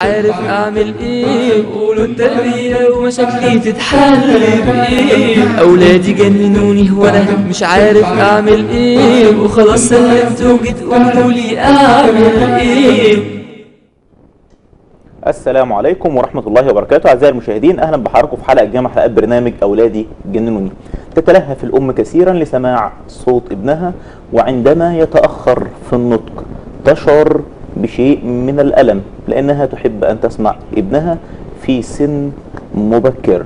عارف اعمل ايه قولوا التربية ومشاكلي تتحل بايه اولادي جننوني وانا مش عارف اعمل ايه وخلاص سلمت وجيت قولوا لي اعمل ايه السلام عليكم ورحمة الله وبركاته أعزائي المشاهدين أهلا بحضراتكم في حلقة جديدة من حلقات برنامج أولادي جننوني تتلهف الأم كثيرا لسماع صوت ابنها وعندما يتأخر في النطق تشعر بشيء من الألم لأنها تحب أن تسمع ابنها في سن مبكر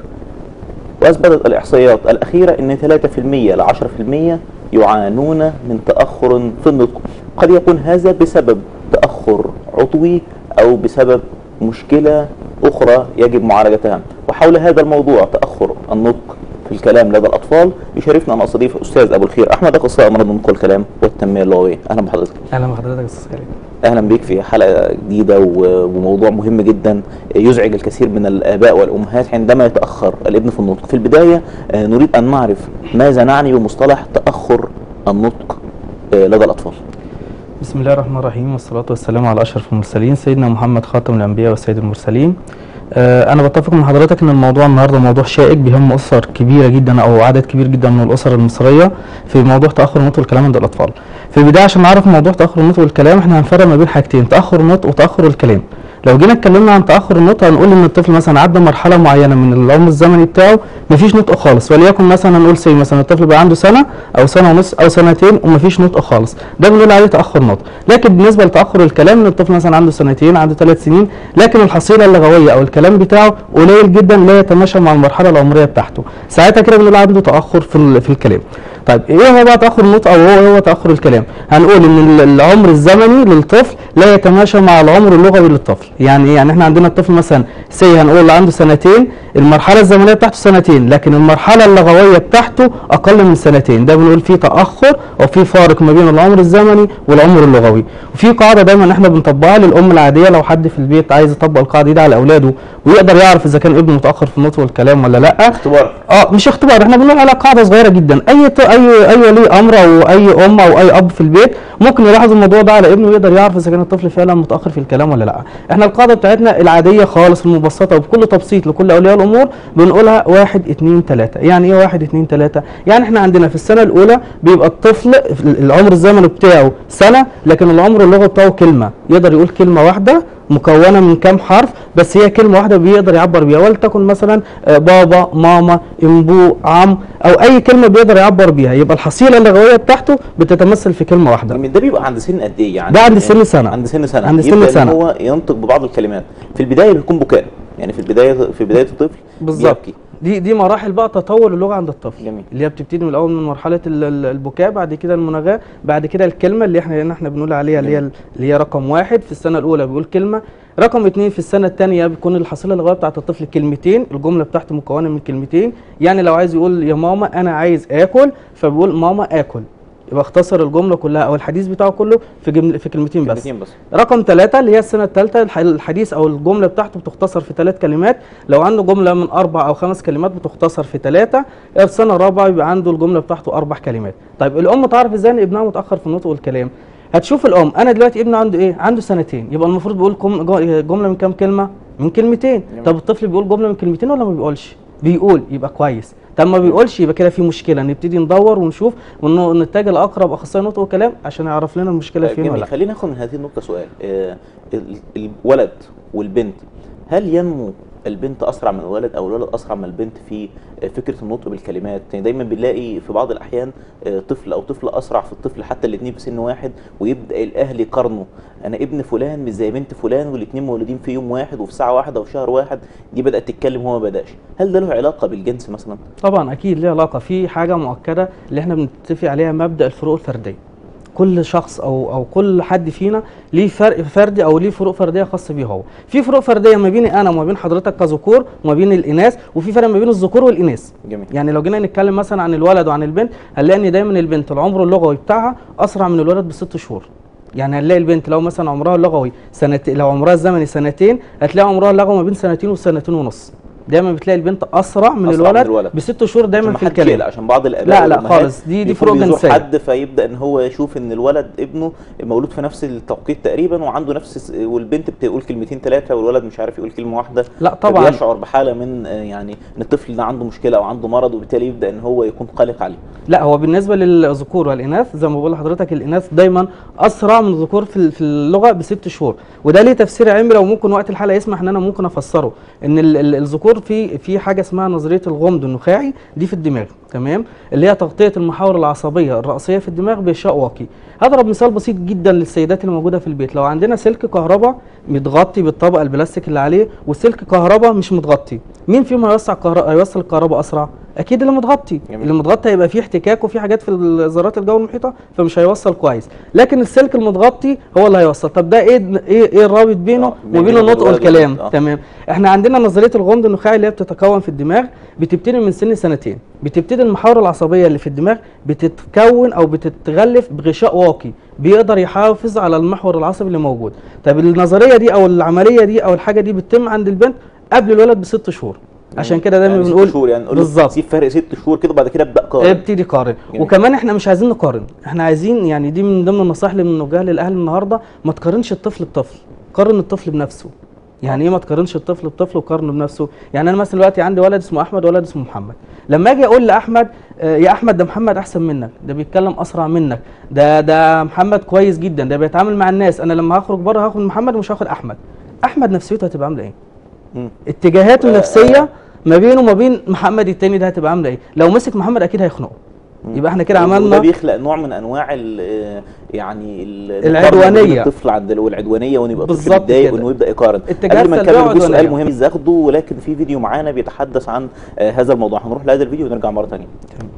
وأثبتت الإحصائيات الأخيرة أن 3% ل 10% يعانون من تأخر في النطق قد يكون هذا بسبب تأخر عضوي أو بسبب مشكلة أخرى يجب معالجتها وحول هذا الموضوع تأخر النطق في الكلام لدى الأطفال يشرفنا أن أستضيف أستاذ أبو الخير أحمد أخصائي أمراض النطق والكلام والتنمية اللغوية أهلا بحضرتك اهلا بحضرتك يا استاذ كريم اهلا بيك في حلقه جديده و- وموضوع مهم جدا يزعج الكثير من الاباء والامهات عندما يتاخر الابن في النطق في البدايه آه، نريد ان نعرف ماذا نعني بمصطلح تاخر النطق آه، لدى الاطفال بسم الله الرحمن الرحيم والصلاة والسلام على أشرف المرسلين سيدنا محمد خاتم الأنبياء وسيد المرسلين آه أنا بتفق مع حضرتك إن الموضوع النهاردة موضوع شائك بيهم أسر كبيرة جدا أو عدد كبير جدا من الأسر المصرية في موضوع تأخر النطق والكلام عند الأطفال في البداية عشان نعرف موضوع تأخر النطق والكلام إحنا هنفرق ما بين حاجتين تأخر النطق وتأخر الكلام لو جينا اتكلمنا عن تاخر النطق هنقول ان الطفل مثلا عدى مرحله معينه من العمر الزمني بتاعه مفيش نطق خالص وليكن مثلا نقول سي مثلا الطفل بقى عنده سنه او سنه ونص او سنتين ومفيش نطق خالص ده بنقول عليه تاخر نطق لكن بالنسبه لتاخر الكلام ان الطفل مثلا عنده سنتين عنده ثلاث سنين لكن الحصيله اللغويه او الكلام بتاعه قليل جدا لا يتماشى مع المرحله العمريه بتاعته ساعتها كده بنقول عنده تاخر في ال- في الكلام طيب ايه هو بقى تاخر النطق او هو هو تاخر الكلام هنقول ان ال- العمر الزمني للطفل لا يتماشى مع العمر اللغوي للطفل يعني ايه يعني احنا عندنا الطفل مثلا سي هنقول اللي عنده سنتين المرحله الزمنيه بتاعته سنتين لكن المرحله اللغويه بتاعته اقل من سنتين ده بنقول فيه تاخر او في فارق ما بين العمر الزمني والعمر اللغوي وفي قاعده دايما احنا بنطبقها للام العاديه لو حد في البيت عايز يطبق القاعده دي على اولاده ويقدر يعرف اذا كان ابنه متاخر في النطق والكلام ولا لا اختبار اه مش اختبار احنا بنقول على قاعده صغيره جدا اي ط... اي اي ولي امر او اي ام او اي اب في البيت ممكن يلاحظ الموضوع ده على ابنه ويقدر يعرف اذا كان الطفل فعلا متاخر في الكلام ولا لا احنا القاعده بتاعتنا العاديه خالص المبسطه وبكل تبسيط لكل اولياء الامور بنقولها واحد اتنين تلاته يعني ايه واحد اتنين تلاته يعني احنا عندنا في السنه الاولى بيبقى الطفل في العمر الزمني بتاعه سنه لكن العمر اللغوي بتاعه كلمه يقدر يقول كلمه واحده مكونه من كام حرف بس هي كلمه واحده بيقدر يعبر بيها ولتكن مثلا آه، بابا ماما امبو عم او اي كلمه بيقدر يعبر بيها يبقى الحصيله اللغويه بتاعته بتتمثل في كلمه واحده يعني ده بيبقى عند سن قد ايه يعني ده عند سن سنة. عند سن سنه عند سن يبدأ إن سنة. هو ينطق ببعض الكلمات في البدايه بيكون بكاء يعني في البدايه في بدايه الطفل بالظبط بيبكي. دي دي مراحل بقى تطور اللغه عند الطفل جميل. اللي هي بتبتدي من الاول من مرحله ال- ال- البكاء بعد كده المناغاه بعد كده الكلمه اللي احنا اللي احنا بنقول عليها اللي هي جميل. اللي هي رقم واحد في السنه الاولى بيقول كلمه رقم اتنين في السنه الثانيه بيكون الحصيله اللغويه بتاعت الطفل كلمتين الجمله بتاعته مكونه من كلمتين يعني لو عايز يقول يا ماما انا عايز اكل فبيقول ماما اكل يبقى اختصر الجمله كلها او الحديث بتاعه كله في جمل في كلمتين بس كلمتين بس رقم ثلاثة اللي هي السنة الثالثة الح- الحديث أو الجملة بتاعته بتختصر في ثلاث كلمات لو عنده جملة من أربع أو خمس كلمات بتختصر في ثلاثة في السنة الرابعة يبقى عنده الجملة بتاعته أربع كلمات طيب الأم تعرف إزاي إن ابنها متأخر في النطق والكلام هتشوف الأم أنا دلوقتي ابني عنده إيه عنده سنتين يبقى المفروض بيقول كم- جو- جملة من كام كلمة من كلمتين جميل. طب الطفل بيقول جملة من كلمتين ولا ما بيقولش بيقول يبقى كويس طب ما بيقولش يبقى كده في مشكله نبتدي ندور ونشوف ونتجه لاقرب اخصائي نطق وكلام عشان يعرف لنا المشكله طيب فين ولا جميل لا خلينا ناخد من هذه النقطة سؤال آه، ال- الولد والبنت هل ينمو البنت أسرع من الولد أو الولد أسرع من البنت في آه، فكرة النطق بالكلمات يعني دايما بنلاقي في بعض الأحيان آه، طفل أو طفلة أسرع في الطفل حتى الاتنين في سن واحد ويبدأ الأهل يقارنوا أنا ابن فلان مش زي بنت فلان والاتنين مولودين في يوم واحد وفي ساعة واحدة وفي شهر واحد دي بدأت تتكلم وهو ما بدأش هل ده له علاقة بالجنس مثلا؟ طبعا اكيد ليه علاقه في حاجه مؤكده اللي احنا بنتفق عليها مبدا الفروق الفرديه كل شخص او او كل حد فينا ليه فرق فردي او ليه فروق فرديه خاصه بيه هو في فروق فرديه ما بيني انا وما بين حضرتك كذكور وما بين الاناث وفي فرق ما بين الذكور والاناث جميل يعني لو جينا نتكلم مثلا عن الولد وعن البنت هنلاقي ان دايما البنت العمر اللغوي بتاعها اسرع من الولد بست شهور يعني هنلاقي البنت لو مثلا عمرها اللغوي سنتين لو عمرها الزمني سنتين هتلاقي عمرها اللغوي ما بين سنتين وسنتين ونص دايما بتلاقي البنت اسرع من أسرع من الولد, الولد. بست شهور دايما عشان في ما حدش الكلام يقلق، عشان بعض الاباء لا لا والأمهات خالص دي دي بيكونوا فروق بيزوروا جنسيه حد فيبدا ان هو يشوف ان الولد ابنه مولود في نفس التوقيت تقريبا وعنده نفس الس- والبنت بتقول كلمتين ثلاثه والولد مش عارف يقول كلمه واحده لا طبعا يشعر بحاله من آه، يعني ان الطفل ده عنده مشكله او عنده مرض وبالتالي يبدا ان هو يكون قلق عليه لا هو بالنسبه للذكور والاناث زي ما بقول لحضرتك الاناث دايما اسرع من الذكور في ال- في اللغه بست شهور وده ليه تفسير علمي لو ممكن وقت الحلقه يسمح ان انا ممكن افسره ان ال- ال- الذكور في في حاجه اسمها نظريه الغمض النخاعي دي في الدماغ تمام اللي هي تغطيه المحاور العصبيه الرئيسيه في الدماغ بغشاء واقي هضرب مثال بسيط جدا للسيدات اللي موجوده في البيت لو عندنا سلك كهرباء متغطي بالطبقه البلاستيك اللي عليه وسلك كهرباء مش متغطي مين فيهم هيوسع الكهرباء هيوصل الكهرباء اسرع اكيد اللي متغطي جميل. اللي متغطي هيبقى فيه احتكاك وفيه حاجات في ذرات الجو المحيطه فمش هيوصل كويس لكن السلك المتغطي هو اللي هيوصل طب ده ايه ايه ايه الرابط بينه آه، بين وبين النطق الولد والكلام والبنت، آه. تمام احنا عندنا نظريه الغمض النخاعي اللي هي بتتكون في الدماغ بتبتدي من سن سنتين بتبتدي المحاور العصبيه اللي في الدماغ بتتكون او بتتغلف بغشاء واقي بيقدر يحافظ على المحور العصبي اللي موجود طب النظريه دي او العمليه دي او الحاجه دي بتتم عند البنت قبل الولد بست شهور عشان كده دايما يعني ست بنقول شهور يعني نقول له بالظبط. سيب فرق ست شهور كده بعد كده ابدا قارن ابتدي قارن جميل. وكمان احنا مش عايزين نقارن احنا عايزين يعني دي من ضمن النصائح اللي بنوجهها للاهل النهارده ما تقارنش الطفل بطفل قارن الطفل بنفسه يعني ايه ما تقارنش الطفل بطفل وقارنه بنفسه يعني انا مثلا دلوقتي عندي ولد اسمه احمد وولد اسمه محمد لما اجي اقول لاحمد آه، يا احمد ده محمد احسن منك ده بيتكلم اسرع منك ده ده محمد كويس جدا ده بيتعامل مع الناس انا لما هخرج بره هاخد محمد ومش هاخد احمد احمد نفسيته هتبقى عامله ايه مم. اتجاهاته آه، النفسيه ما بينه وما بين محمد التاني ده هتبقى عامله ايه لو مسك محمد اكيد هيخنقه يبقى احنا كده وده عملنا بيخلق نوع من انواع ال يعني ال- العدوانية. المقارنة بين الطفل عند والعدوانيه وانه يبقى الطفل بالظبط متضايق كده. وانه يبدا يقارن اتجاهات قبل ما سلبية نكمل في سؤال وعدوانية. مهم عايز اخده ولكن في فيديو معانا بيتحدث عن آه هذا الموضوع هنروح لهذا الفيديو ونرجع مره ثانيه تمام.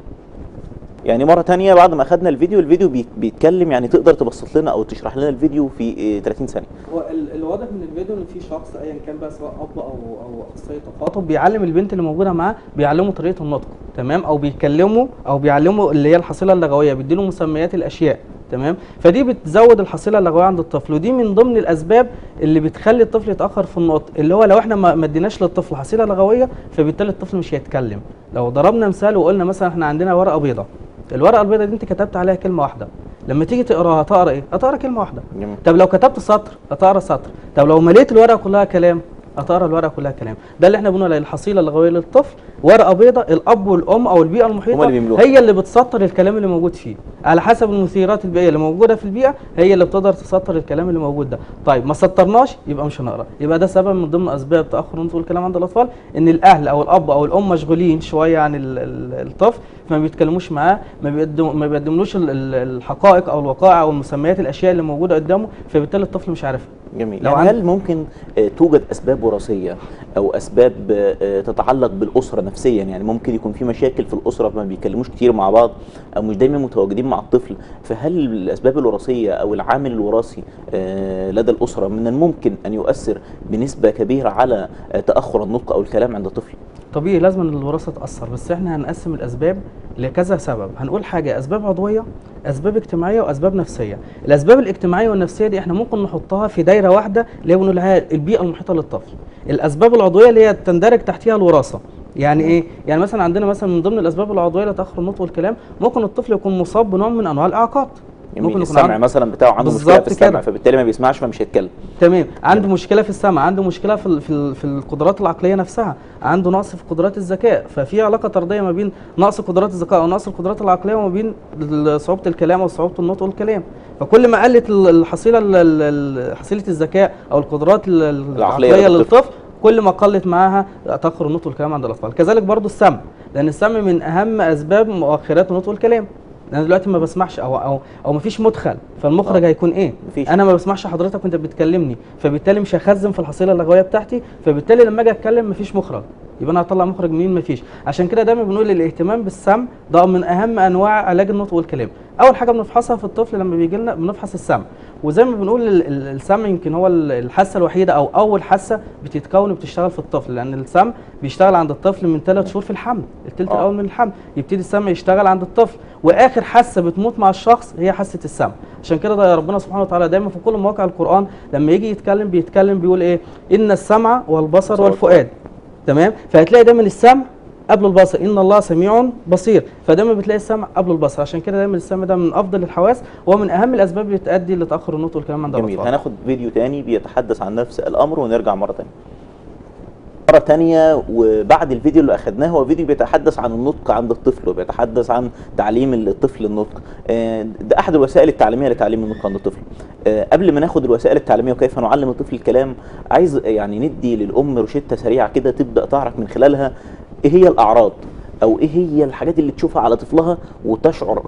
يعني مره ثانيه بعد ما اخذنا الفيديو الفيديو بي- بيتكلم يعني تقدر تبسط لنا او تشرح لنا الفيديو في آه 30 ثانيه هو ال- الواضح من الفيديو ان في شخص ايا كان بقى سواء اب او او اخصائي تخاطب بيعلم البنت اللي موجوده معاه بيعلمه طريقه النطق تمام او بيكلمه او بيعلمه اللي هي الحصيله اللغويه بيديله مسميات الاشياء تمام فدي بتزود الحصيله اللغويه عند الطفل ودي من ضمن الاسباب اللي بتخلي الطفل يتاخر في النطق اللي هو لو احنا ما ما اديناش للطفل حصيله لغويه فبالتالي الطفل مش هيتكلم لو ضربنا مثال وقلنا مثلا احنا عندنا ورقه بيضاء الورقه البيضاء دي انت كتبت عليها كلمه واحده لما تيجي تقراها تقرا ايه هتقرا كلمه واحده جميل. طب لو كتبت سطر هتقرا سطر طب لو مليت الورقه كلها كلام هتقرا الورقه كلها كلام ده اللي احنا بنقول عليه الحصيله اللغويه للطفل ورقه بيضاء الاب والام او البيئه المحيطه هما اللي بيملوها. هي اللي بتسطر الكلام اللي موجود فيه على حسب المثيرات البيئيه اللي موجوده في البيئه هي اللي بتقدر تسطر الكلام اللي موجود ده طيب ما سطرناش يبقى مش هنقرا يبقى ده سبب من ضمن اسباب تاخر نطق الكلام عند الاطفال ان الاهل او الاب او الام مشغولين شويه عن ال- ال- الطفل فما بيتكلموش معاه ما بيقدم ما بيقدملوش ال- ال- الحقائق او الوقائع او المسميات الاشياء اللي موجوده قدامه فبالتالي الطفل مش عارفها جميل لو يعني عند- هل ممكن آه، توجد اسباب وراثيه او اسباب آه، آه، تتعلق بالاسره نفسيا يعني ممكن يكون في مشاكل في الاسره فما بيتكلموش كتير مع بعض او مش دايما متواجدين مع الطفل فهل الاسباب الوراثيه او العامل الوراثي آه، لدى الاسره من الممكن ان يؤثر بنسبه كبيره على آه، تاخر النطق او الكلام عند الطفل طبيعي لازم ان الوراثه تاثر بس احنا هنقسم الاسباب لكذا سبب هنقول حاجه اسباب عضويه اسباب اجتماعيه واسباب نفسيه الاسباب الاجتماعيه والنفسيه دي احنا ممكن نحطها في دايره واحده اللي هي بنقول عليها البيئه المحيطه للطفل الاسباب العضويه اللي هي تندرج تحتها الوراثه يعني ايه يعني مثلا عندنا مثلا من ضمن الاسباب العضويه لتاخر النطق والكلام ممكن الطفل يكون مصاب بنوع من انواع الاعاقات يمكن يكون السمع عنده- مثلا بتاعه عنده مشكله بالظبط في السمع كده. فبالتالي ما بيسمعش فمش هيتكلم تمام عنده مشكله في السمع عنده مشكله في ال- في ال- في القدرات العقليه نفسها عنده نقص في قدرات الذكاء ففي علاقه طرديه ما بين نقص قدرات الذكاء او نقص القدرات العقليه وما بين ال- صعوبه الكلام او صعوبه النطق والكلام فكل ما قلت ال- الحصيله ال- ال- ال- حصيله الذكاء او القدرات ال- العقلية العقليه للطفل. للطفل كل ما قلت معاها تاخر النطق والكلام عند الاطفال كذلك برضو السمع لان السمع من اهم اسباب مؤخرات النطق والكلام انا دلوقتي ما بسمعش او او او ما فيش مدخل فالمخرج آه. هيكون ايه مفيش. انا ما بسمعش حضرتك وانت بتكلمني فبالتالي مش هخزن في الحصيله اللغويه بتاعتي فبالتالي لما اجي اتكلم مفيش مخرج يبقى انا هطلع مخرج منين مفيش عشان كده دايما بنقول الاهتمام بالسمع ده من اهم انواع علاج النطق والكلام اول حاجه بنفحصها في الطفل لما بيجي لنا بنفحص السمع وزي ما بنقول ال- ال- السمع يمكن هو ال- الحاسه الوحيده او اول حاسه بتتكون وبتشتغل في الطفل لان السمع بيشتغل عند الطفل من ثلاث شهور في الحمل الثلث آه. الاول من الحمل يبتدي السمع يشتغل عند الطفل واخر حاسه بتموت مع الشخص هي حاسه السمع عشان كده ده ربنا سبحانه وتعالى دايما في كل مواقع القران لما يجي يتكلم بيتكلم بيقول ايه ان السمع والبصر بصر والفؤاد تمام فهتلاقي دايما السمع قبل البصر ان الله سميع بصير فدايما بتلاقي السمع قبل البصر عشان كده دايما السمع ده من افضل الحواس ومن اهم الاسباب اللي تؤدي لتاخر النطق والكلام عند جميل الاطفال هناخد فيديو تاني بيتحدث عن نفس الامر ونرجع مره تانية مرة تانية وبعد الفيديو اللي أخدناه هو فيديو بيتحدث عن النطق عند الطفل وبيتحدث عن تعليم الطفل النطق آه، ده أحد الوسائل التعليمية لتعليم النطق عند الطفل آه، قبل ما ناخد الوسائل التعليمية وكيف نعلم الطفل الكلام عايز يعني ندي للأم روشتة سريعة كده تبدأ تعرف من خلالها إيه هي الأعراض أو إيه هي الحاجات اللي تشوفها على طفلها وتشعر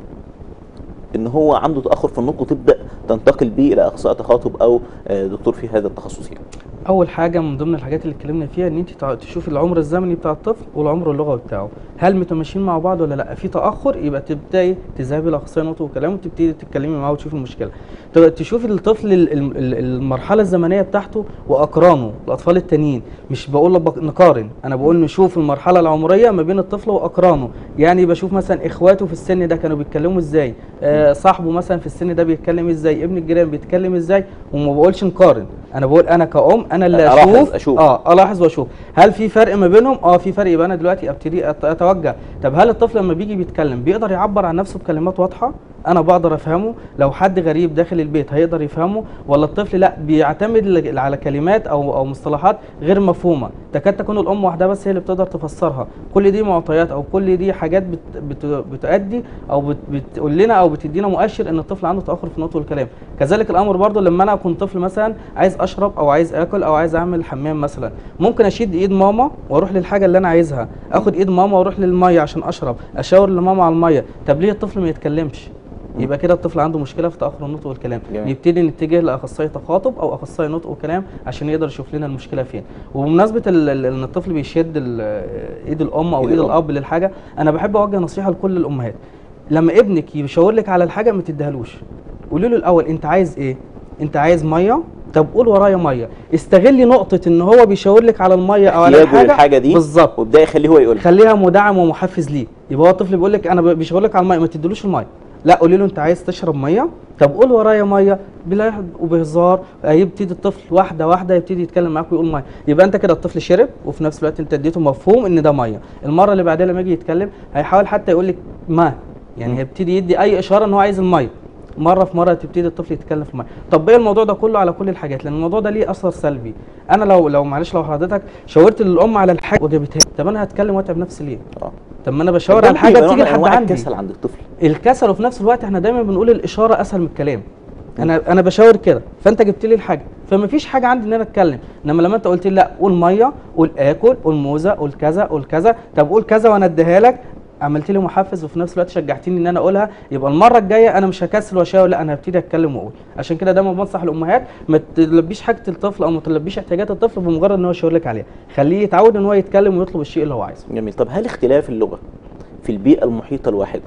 ان هو عنده تاخر في النطق وتبدا تنتقل بيه الى اخصائي تخاطب او آه، دكتور في هذا التخصص يعني. اول حاجه من ضمن الحاجات اللي اتكلمنا فيها ان انت تع- تشوف العمر الزمني بتاع الطفل والعمر اللغوي بتاعه هل متماشيين مع بعض ولا لا في تاخر يبقى تبداي تذهبي لاخصائي نطق وكلام وتبتدي تتكلمي معاه وتشوفي المشكله طب تشوفي الطفل ال- ال- ال- المرحله الزمنيه بتاعته واقرانه الاطفال التانيين مش بقول لك بق- نقارن انا بقول نشوف المرحله العمريه ما بين الطفل واقرانه يعني بشوف مثلا اخواته في السن ده كانوا بيتكلموا ازاي آه صاحبه مثلا في السن ده بيتكلم ازاي ابن الجيران بيتكلم ازاي وما بقولش نقارن انا بقول انا كأم انا اللي ألاحظ، اشوف أشوف. اه الاحظ واشوف هل في فرق ما بينهم اه في فرق يبقى انا دلوقتي ابتدي أت- اتوجه طب هل الطفل لما بيجي بيتكلم بيقدر يعبر عن نفسه بكلمات واضحه انا بقدر افهمه لو حد غريب داخل البيت هيقدر يفهمه ولا الطفل لا بيعتمد ل- على كلمات او او مصطلحات غير مفهومه تكاد تكون الام وحدها بس هي اللي بتقدر تفسرها كل دي معطيات او كل دي حاجات بت بت بتؤدي او بت بتقول لنا او بتدينا مؤشر ان الطفل عنده تاخر في النطق والكلام كذلك الامر برضه لما انا اكون طفل مثلا عايز اشرب او عايز اكل او عايز اعمل حمام مثلا ممكن اشد ايد ماما واروح للحاجه اللي انا عايزها اخد ايد ماما واروح للميه عشان اشرب اشاور لماما على الميه طب ليه الطفل ما يتكلمش يبقى كده الطفل عنده مشكله في تاخر النطق والكلام جميل. يبتدي نتجه لاخصائي تخاطب او اخصائي نطق وكلام عشان يقدر يشوف لنا المشكله فين وبمناسبه ال- ال- ان الطفل بيشد ال- ايد الام او إيد ايد الأم. الاب للحاجه انا بحب اوجه نصيحه لكل الامهات لما ابنك يشاور لك على الحاجه ما تديهالوش قولي له الاول انت عايز ايه انت عايز ميه طب قول ورايا ميه استغلي نقطه ان هو بيشاور لك على الميه او على احتياجه الحاجه للحاجه دي بالظبط وابدا يخليه هو يقولها خليها مدعم ومحفز ليه يبقى هو الطفل بيقول لك انا ب- بيشاور لك على الميه ما تديلوش الميه لا قولي له انت عايز تشرب ميه طب قول ورايا ميه بلا وبهزار هيبتدي الطفل واحده واحده يبتدي يتكلم معاك ويقول ميه يبقى انت كده الطفل شرب وفي نفس الوقت انت اديته مفهوم ان ده ميه المره اللي بعدها لما يجي يتكلم هيحاول حتى يقول لك ما يعني مم. هيبتدي يدي اي اشاره ان هو عايز الميه مره في مره تبتدي الطفل يتكلم في الميه طبقي الموضوع ده كله على كل الحاجات لان الموضوع ده ليه اثر سلبي انا لو لو معلش لو حضرتك شاورت للام على الحاجه وجابتها لي، طب انا هتكلم واتعب نفسي ليه اه طب ما انا بشاور ده على ممكن الحاجه يبقى نوع بتيجي من لحد أنواع عندي الكسل عند الطفل الكسل وفي نفس الوقت احنا دايما بنقول الاشاره اسهل من الكلام انا انا بشاور كده فانت جبت لي الحاجه فما فيش حاجه عندي ان انا اتكلم انما لما انت قلت لي لا قول ميه قول اكل قول موزه قول كذا قول كذا طب قول كذا وانا اديها لك عملت لي محفز وفي نفس الوقت شجعتني ان انا اقولها يبقى المره الجايه انا مش هكسل واشاور لا انا هبتدي اتكلم واقول عشان كده دايما بنصح الامهات ما تلبيش حاجه الطفل او ما تلبيش احتياجات الطفل بمجرد ان هو يشاور لك عليها خليه يتعود ان هو يتكلم ويطلب الشيء اللي هو عايزه جميل طب هل اختلاف اللغه في البيئه المحيطه الواحده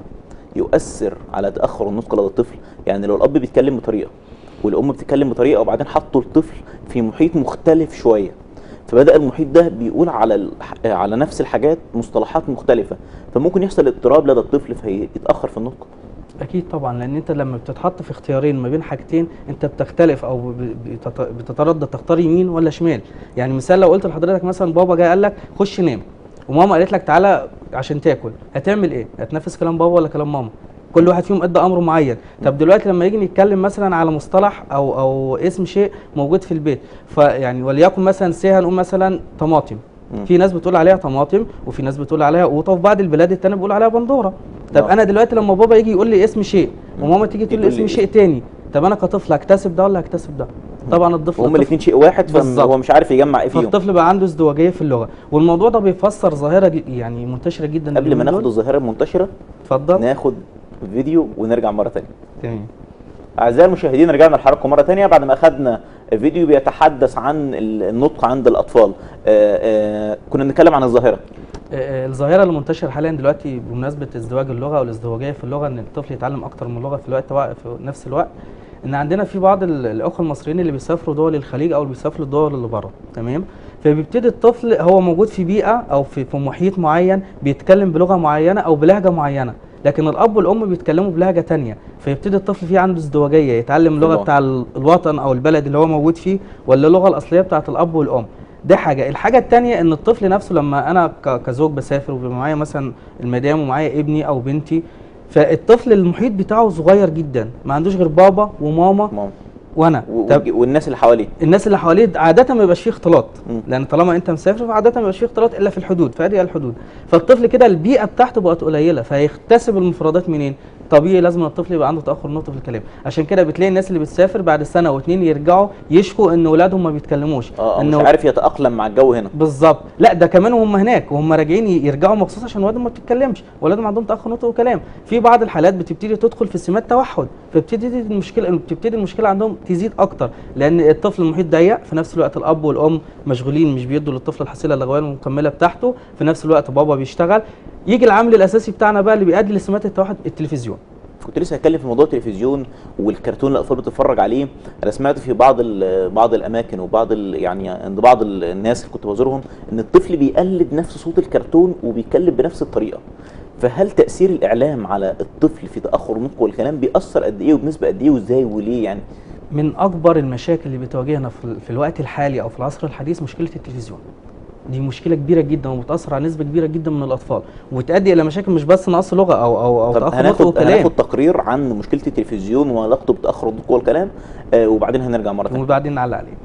يؤثر على تاخر النطق لدى الطفل يعني لو الاب بيتكلم بطريقه والام بتتكلم بطريقه وبعدين حطوا الطفل في محيط مختلف شويه فبدا المحيط ده بيقول على الح... على نفس الحاجات مصطلحات مختلفه فممكن يحصل اضطراب لدى الطفل فيتاخر في النطق اكيد طبعا لان انت لما بتتحط في اختيارين ما بين حاجتين انت بتختلف او ب- بتت- بتتردد تختار يمين ولا شمال يعني مثال لو قلت لحضرتك مثلا بابا جاي قال لك خش نام وماما قالت لك تعالى عشان تاكل هتعمل ايه هتنفذ كلام بابا ولا كلام ماما كل واحد فيهم ادى امر معين طب دلوقتي لما يجي نتكلم مثلا على مصطلح او او اسم شيء موجود في البيت فيعني وليكن مثلا سي هنقول مثلا طماطم مم. في ناس بتقول عليها طماطم وفي ناس بتقول عليها قوطه وفي بعض البلاد التانية بيقول عليها بندوره طب نعم. انا دلوقتي لما بابا يجي يقول لي اسم شيء مم. وماما تيجي تقول لي يقول لي اسم شيء تاني طب انا كطفل هكتسب ده ولا هكتسب ده طبعا الطفل وهم الطفل- الاثنين شيء واحد بالظبط. فهو مش عارف يجمع ايه فيهم فالطفل بقى عنده ازدواجيه في اللغه والموضوع ده بيفسر ظاهره ج- يعني منتشره جدا قبل ما اليومين ناخد دول. الظاهره المنتشره اتفضل ناخد فيديو ونرجع مره ثانيه تمام أعزائي المشاهدين رجعنا لحضراتكم مرة تانية بعد ما أخدنا فيديو بيتحدث عن النطق عند الأطفال آه، آه، كنا بنتكلم عن الظاهرة آه، الظاهره اللي منتشره حاليا دلوقتي بمناسبه ازدواج اللغه او الازدواجيه في اللغه ان الطفل يتعلم اكتر من لغه في الوقت في نفس الوقت ان عندنا في بعض ال- الاخوه المصريين اللي بيسافروا دول الخليج او اللي بيسافروا الدول اللي بره تمام فبيبتدي الطفل هو موجود في بيئه او في في محيط معين بيتكلم بلغه معينه او بلهجه معينه لكن الاب والام بيتكلموا بلهجه تانية فيبتدي الطفل فيه عنده ازدواجيه يتعلم اللغه اللغة. بتاع ال- الوطن او البلد اللي هو موجود فيه ولا اللغه الاصليه بتاعت الاب والام ده حاجه الحاجه التانية ان الطفل نفسه لما انا ك- كزوج بسافر وبيبقى معايا مثلا المدام ومعايا ابني او بنتي فالطفل المحيط بتاعه صغير جدا ما عندوش غير بابا وماما ماما وانا و- طب والج- والناس اللي حواليه الناس اللي حواليه عاده ما بيبقاش فيه اختلاط مم. لان طالما انت مسافر فعاده ما بيبقاش فيه اختلاط الا في الحدود فادي الحدود فالطفل كده البيئه بتاعته بقت قليله فهيكتسب المفردات منين طبيعي لازم الطفل يبقى عنده تاخر نطق في الكلام عشان كده بتلاقي الناس اللي بتسافر بعد سنه واتنين يرجعوا يشكوا ان اولادهم ما بيتكلموش اه إن مش عارف يتاقلم مع الجو هنا بالظبط لا ده كمان وهم هناك وهم راجعين ي- يرجعوا مخصوص عشان ولادهم ما بتتكلمش ولادهم عندهم تاخر نطق وكلام في بعض الحالات بتبتدي تدخل في سمات توحد فبتبتدي المشكله بتبتدي المشكله عندهم تزيد اكتر لان الطفل المحيط ضيق في نفس الوقت الاب والام مشغولين مش بيدوا للطفل الحصيله اللغويه المكمله بتاعته في نفس الوقت بابا بيشتغل يجي العامل الاساسي بتاعنا بقى اللي بيؤدي لسمات التوحد التلفزيون كنت لسه هتكلم في موضوع التلفزيون والكرتون اللي الاطفال بتتفرج عليه انا سمعت في بعض ال- بعض الاماكن وبعض ال يعني عند بعض ال- الناس اللي كنت بزورهم ان الطفل بيقلد نفس صوت الكرتون وبيتكلم بنفس الطريقه فهل تاثير الاعلام على الطفل في تاخر نطقه والكلام بيأثر قد ايه وبنسبه قد ايه وازاي وليه يعني من اكبر المشاكل اللي بتواجهنا في, ال- في الوقت الحالي او في العصر الحديث مشكله التلفزيون دي مشكله كبيره جدا وبتاثر على نسبه كبيره جدا من الاطفال وتؤدي الى مشاكل مش بس نقص لغه او او او طب تاخر نطق هناخد وكلام هناخد تقرير عن مشكله التلفزيون وعلاقته بتاخر النطق والكلام آه وبعدين هنرجع مره ثانيه وبعدين نعلق عليه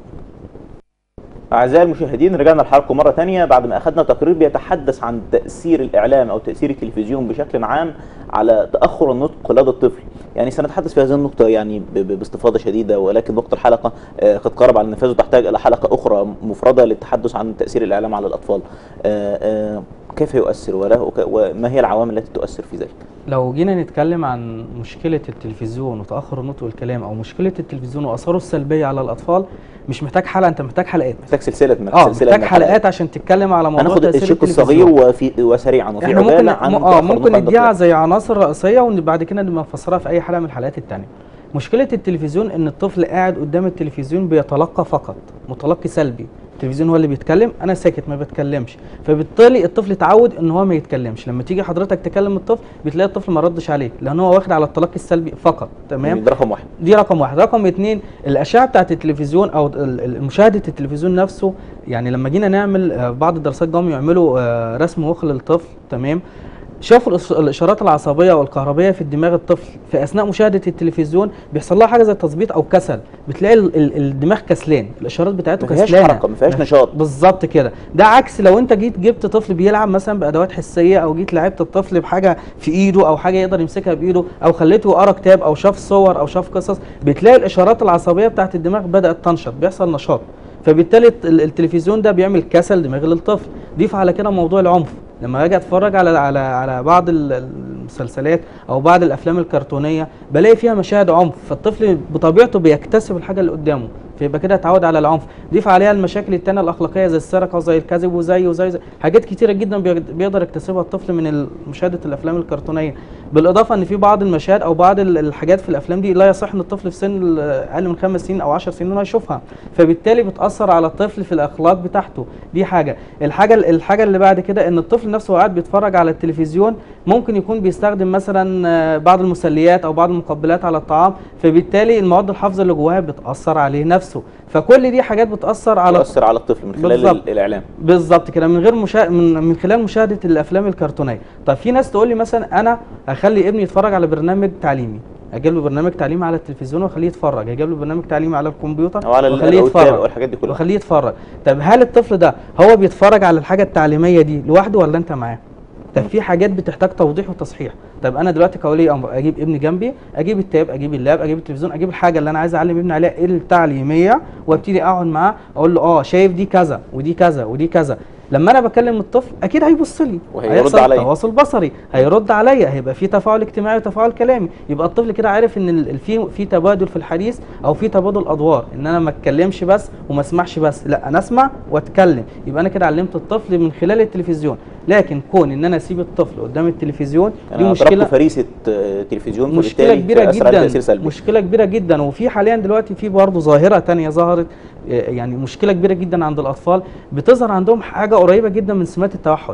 أعزائي المشاهدين رجعنا لحلقة مرة تانية بعد ما أخذنا تقرير بيتحدث عن تأثير الإعلام أو تأثير التلفزيون بشكل عام على تأخر النطق لدى الطفل يعني سنتحدث في هذه النقطة يعني ب- ب- باستفاضة شديدة ولكن وقت الحلقة آه، قد قرب على النفاذ وتحتاج إلى حلقة أخرى مفردة للتحدث عن تأثير الإعلام على الأطفال آه، آه، كيف يؤثر وله وك- وما هي العوامل التي تؤثر في ذلك لو جينا نتكلم عن مشكله التلفزيون وتاخر النطق والكلام او مشكله التلفزيون واثاره السلبيه على الاطفال مش محتاج حلقه انت محتاج حلقات محتاج سلسلة من اه سلسلة محتاج من حلقات عشان تتكلم على موضوع هناخد تاثير الشق التلفزيون الصغير وفي وسريعا وفي احنا ممكن عجالة عن اه تأخر ممكن النطق عند نديها الأطفال. زي عناصر رئيسيه وبعد كده نبقى نفسرها في اي حلقه من الحلقات التانية مشكله التلفزيون ان الطفل قاعد قدام التلفزيون بيتلقى فقط متلقي سلبي التلفزيون هو اللي بيتكلم انا ساكت ما بتكلمش فبالتالي الطفل اتعود ان هو ما يتكلمش لما تيجي حضرتك تكلم الطفل بتلاقي الطفل ما ردش عليك لان هو واخد على التلقي السلبي فقط تمام ده رقم واحد دي رقم واحد رقم اتنين الاشعه بتاعت التلفزيون او ال- ال- مشاهده التلفزيون نفسه يعني لما جينا نعمل آه، بعض الدراسات جم يعملوا آه، رسم مخ للطفل تمام شافوا الإش- الاشارات العصبيه والكهربيه في دماغ الطفل في اثناء مشاهده التلفزيون بيحصل لها حاجه زي تظبيط او كسل بتلاقي ال- ال- الدماغ كسلان الاشارات بتاعته ما فيهاش كسلانه حركة ما فيهاش نشاط بالظبط كده ده عكس لو انت جيت جبت طفل بيلعب مثلا بادوات حسيه او جيت لعبت الطفل بحاجه في ايده او حاجه يقدر يمسكها بايده او خليته يقرا كتاب او شاف صور او شاف قصص بتلاقي الاشارات العصبيه بتاعت الدماغ بدات تنشط بيحصل نشاط فبالتالي الت- ال- التلفزيون ده بيعمل كسل دماغي للطفل ضيف على كده موضوع العنف لما اجي اتفرج على على على بعض ال- المسلسلات او بعض الافلام الكرتونيه بلاقي فيها مشاهد عنف فالطفل بطبيعته بيكتسب الحاجه اللي قدامه فيبقى كده اتعود على العنف ضيف عليها المشاكل التانية الاخلاقيه زي السرقه وزي الكذب وزي وزي, زي حاجات كتيره جدا بيقد- بيقدر يكتسبها الطفل من ال- مشاهده الافلام الكرتونيه بالاضافه ان في بعض المشاهد او بعض ال- الحاجات في الافلام دي لا يصح ان الطفل في سن ال- اقل من خمس سنين او 10 سنين انه يشوفها فبالتالي بتاثر على الطفل في الاخلاق بتاعته دي حاجه الحاجه الحاجه اللي بعد كده ان الطفل نفسه قاعد بيتفرج على التلفزيون ممكن يكون بيستخدم مثلا آه، بعض المسليات او بعض المقبلات على الطعام فبالتالي المواد الحافظه اللي جواها بتاثر عليه نفسه فكل دي حاجات بتاثر على تؤثر على الطفل من خلال بالظبط. ال- الاعلام بالظبط كده من غير مشا... من من خلال مشاهده الافلام الكرتونيه طب في ناس تقول لي مثلا انا اخلي ابني يتفرج على برنامج تعليمي اجيب له برنامج تعليمي على التلفزيون واخليه يتفرج اجيب له برنامج تعليمي على الكمبيوتر او على ال- واخليه الأوتاب يتفرج او الحاجات دي كلها واخليه يتفرج طب هل الطفل ده هو بيتفرج على الحاجه التعليميه دي لوحده ولا انت معاه طب في حاجات بتحتاج توضيح وتصحيح طب انا دلوقتي كولي امر اجيب ابني جنبي اجيب التاب اجيب اللاب اجيب التلفزيون اجيب الحاجه اللي انا عايز اعلم ابني عليها التعليميه وابتدي اقعد معاه اقول له اه شايف دي كذا ودي كذا ودي كذا لما انا بكلم الطفل اكيد هيبص لي وهيرد هيحصل عليا. تواصل بصري هيرد عليا هيبقى في تفاعل اجتماعي وتفاعل كلامي يبقى الطفل كده عارف ان ال- في في تبادل في الحديث او في تبادل ادوار ان انا ما اتكلمش بس وما اسمعش بس لا انا اسمع واتكلم يبقى انا كده علمت الطفل من خلال التلفزيون لكن كون ان انا اسيب الطفل قدام التلفزيون دي انا مشكله مشكله فريسه آه، تلفزيون مشكله فبالتالي كبيره تأثر عليه تأثير جدا سلبي. مشكله كبيره جدا وفي حاليا دلوقتي في برضه ظاهره تانية ظهرت آه، يعني مشكله كبيره جدا عند الاطفال بتظهر عندهم حاجه قريبه جدا من سمات التوحد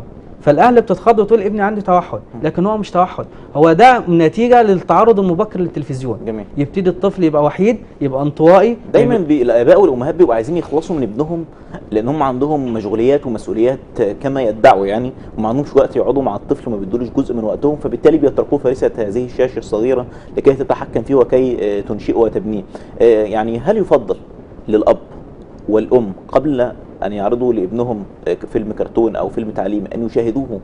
فالاهل بتتخض وتقول ابني عندي توحد لكن هو مش توحد هو ده نتيجه للتعرض المبكر للتلفزيون جميل يبتدي الطفل يبقى وحيد يبقى انطوائي دايما بي... الاباء والامهات بيبقوا عايزين يخلصوا من ابنهم لان هم عندهم مشغوليات ومسؤوليات كما يدعوا يعني وما عندهمش وقت يقعدوا مع الطفل وما بيدولوش جزء من وقتهم فبالتالي بيتركوه فريسه هذه الشاشه الصغيره لكي تتحكم فيه وكي آه، تنشئه وتبنيه آه، يعني هل يفضل للاب والام قبل ان يعرضوا لابنهم آه، فيلم كرتون او فيلم تعليمي ان يشاهدوه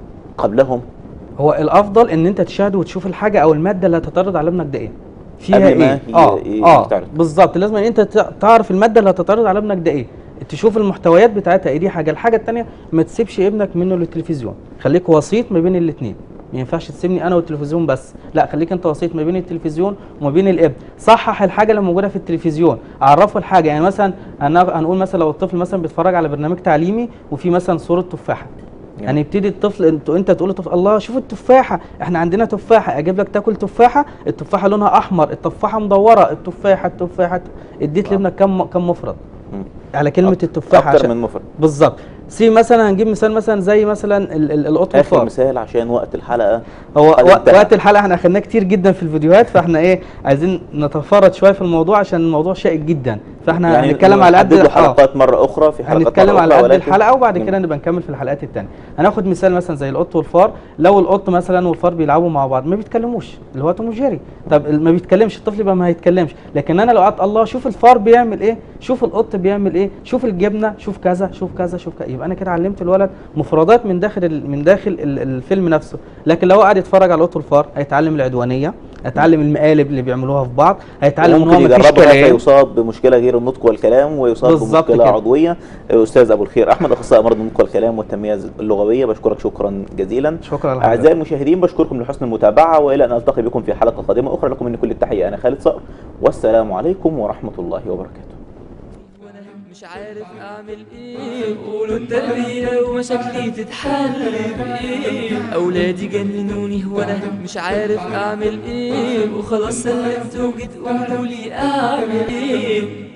قبلهم هو الافضل ان انت تشاهد وتشوف الحاجه او الماده اللي هتتعرض على ابنك ده ايه فيها قبل ما ايه ي- اه ي- اه يتعرض. بالظبط لازم ان انت تع- تعرف الماده اللي هتتعرض على ابنك ده ايه تشوف المحتويات بتاعتها ايه دي حاجه الحاجه التانية ما تسيبش ابنك منه للتلفزيون خليك وسيط ما بين الاثنين ما ينفعش تسيبني انا والتلفزيون بس لا خليك انت وسيط ما بين التلفزيون وما بين الابن صحح الحاجه اللي موجوده في التلفزيون عرفه الحاجه يعني مثلا هن- هنقول مثلا لو الطفل مثلا بيتفرج على برنامج تعليمي وفي مثلا صوره تفاحه جميل. يعني يبتدي الطفل انت, انت تقول للطفل الله شوف التفاحه احنا عندنا تفاحه اجيب لك تاكل تفاحه التفاحه لونها احمر التفاحه مدوره التفاحه التفاحه اديت آه. لابنك كم كم مفرد مم. على كلمه أكتر- التفاحه اكتر عشان من مفرد بالظبط سي مثلا هنجيب مثال مثلا زي مثلا ال- ال- القط اخر والفار مثال عشان وقت الحلقه هو قد وق- انتهى. وقت الحلقه احنا اخدناه كتير جدا في الفيديوهات فاحنا ايه عايزين نتفرد شويه في الموضوع عشان الموضوع شائك جدا فاحنا يعني هنتكلم على قد نحدد له آه. حلقات مره اخرى في حلقات هنتكلم مرة على أخرى، قد ولكن- الحلقه وبعد جميل. كده نبقى نكمل في الحلقات التانية هناخد مثال مثلا زي القط والفار لو القط مثلا والفار بيلعبوا مع بعض ما بيتكلموش اللي هو توم وجيري طب ال- ما بيتكلمش الطفل يبقى ما هيتكلمش لكن انا لو قعدت الله شوف الفار بيعمل ايه شوف القط بيعمل ايه شوف الجبنه شوف كذا شوف كذا شوف كذا يبقى انا كده علمت الولد مفردات من داخل ال- من داخل ال- الفيلم نفسه لكن لو هو قاعد يتفرج على القط والفار هيتعلم العدوانيه هيتعلم المقالب اللي بيعملوها في بعض هيتعلم ان هو ممكن مفيش يجربها كلام فيصاب بمشكله غير النطق والكلام ويصاب بالظبط بمشكله كده. عضويه استاذ ابو الخير احمد اخصائي امراض النطق والكلام والتنميه اللغويه بشكرك شكرا جزيلا شكرا لحضرتك. اعزائي المشاهدين بشكركم لحسن المتابعه والى ان التقي بكم في حلقه قادمه اخرى لكم من كل التحيه انا خالد صقر والسلام عليكم ورحمه الله وبركاته وانا مش عارف اعمل ايه قولوا التربية ومشاكلي تتحل بايه اولادي جننوني وانا مش عارف اعمل ايه وخلاص سلمت وجيت قولوا لي اعمل ايه